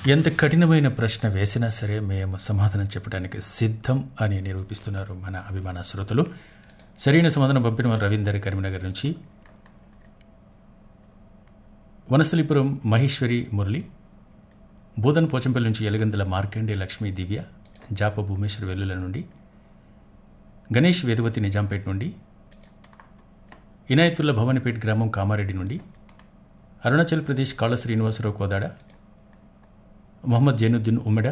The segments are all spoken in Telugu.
ఎంత కఠినమైన ప్రశ్న వేసినా సరే మేము సమాధానం చెప్పడానికి సిద్ధం అని నిరూపిస్తున్నారు మన అభిమాన శ్రోతలు సరైన సమాధానం పంపిన వారు రవీందర్ కరీంనగర్ నుంచి వనస్థలిపురం మహేశ్వరి మురళి బోధన్ పోచంపల్లి నుంచి ఎలగందుల మార్కండే లక్ష్మీ దివ్య జాప భూమేశ్వర్ వెల్లుల నుండి గణేష్ వేదవతి నిజాంపేట నుండి ఇనాయతుల్లా భవానిపేట్ గ్రామం కామారెడ్డి నుండి అరుణాచల్ ప్రదేశ్ కాళ శ్రీనివాసరావు కోదాడ మొహమ్మద్ జైనుద్దీన్ ఉమ్మెడ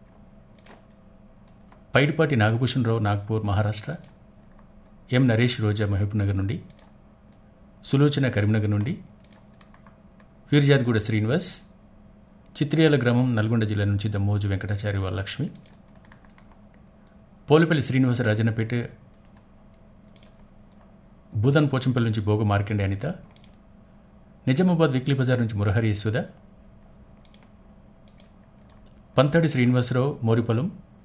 పైడిపాటి నాగభూషణ్ రావు నాగ్పూర్ మహారాష్ట్ర ఎం నరేష్ రోజా మహబూబ్నగర్ నుండి సులోచన కరీంనగర్ నుండి ఫీర్జాద్గూడ శ్రీనివాస్ చిత్రియాల గ్రామం నల్గొండ జిల్లా నుంచి దమ్మోజు వెంకటాచారి వాళ్ళ లక్ష్మి పోలిపల్లి శ్రీనివాస రాజన్నపేట భూదాన్ పోచంపల్లి నుంచి భోగ మార్కండే అనిత నిజామాబాద్ వీక్లీ బజార్ నుంచి మురహరి యశోద పంతాడి శ్రీనివాసరావు మోరిపొలం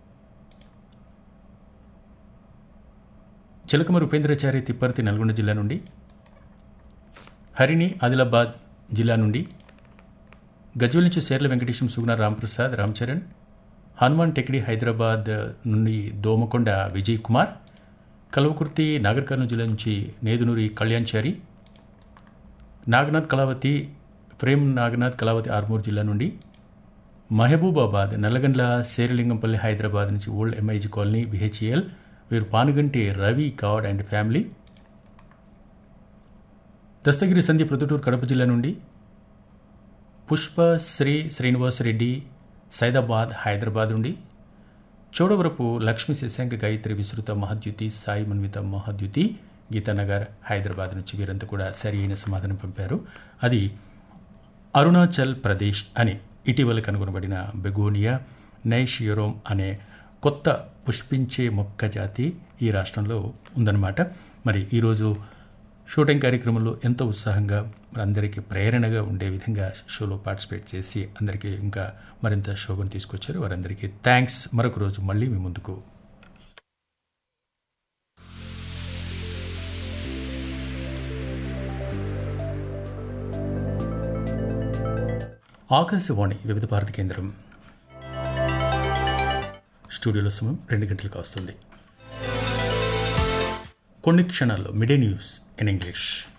చిలకమరు ఉపేంద్రచారి తిప్పర్తి నల్గొండ జిల్లా నుండి హరిణి ఆదిలాబాద్ జిల్లా నుండి గజ్వల్ నుంచి సేర్ల వెంకటేశం సుగుణ రాంప్రసాద్ రామ్ చరణ్ హనుమాన్ టెక్డి హైదరాబాద్ నుండి దోమకొండ విజయ్ కుమార్ కల్వకుర్తి నాగర్ కర్నూలు జిల్లా నుంచి నేదునూరి కళ్యాణ్చారి నాగనాథ్ కళావతి ప్రేమ్ నాగనాథ్ కళావతి ఆర్మూర్ జిల్లా నుండి మహబూబాబాద్ నల్లగండ్ల శేరలింగంపల్లి హైదరాబాద్ నుంచి ఓల్డ్ ఎంఐజీ కాలనీ బిహెచ్ఎల్ వీరు Panuganti Ravi god and family Dastagiri Sandhya Proddatur Kadapa జిల్లా నుండి పుష్ప శ్రీ శ్రీనివాస్ రెడ్డి సైదాబాద్ హైదరాబాద్ నుండి చోడవరపు లక్ష్మీ శశాంక గాయత్రి విస్తృత మహద్యుతి సాయి మన్విత మహద్యుతి గీతానగర్ హైదరాబాద్ నుంచి వీరంతా కూడా సరి అయిన సమాధానం పంపారు అది అరుణాచల్ ప్రదేశ్ అని ఇటీవల కనుగొనబడిన బెగోనియా నైషియోరోమ్ అనే కొత్త పుష్పించే మొక్క జాతి ఈ రాష్ట్రంలో ఉందన్నమాట మరి ఈరోజు షూటింగ్ కార్యక్రమంలో ఎంతో ఉత్సాహంగా అందరికీ ప్రేరణగా ఉండే విధంగా షోలో పార్టిసిపేట్ చేసి అందరికీ ఇంకా మరింత శోభను తీసుకొచ్చారు వారందరికీ థ్యాంక్స్ మరొక రోజు మళ్ళీ మీ ముందుకు ఆకాశవాణి వివిధ భారతి కేంద్రం స్టూడియోలో సమయం రెండు గంటలకు వస్తుంది కొన్ని క్షణాల్లో మిడే న్యూస్ ఇన్ ఇంగ్లీష్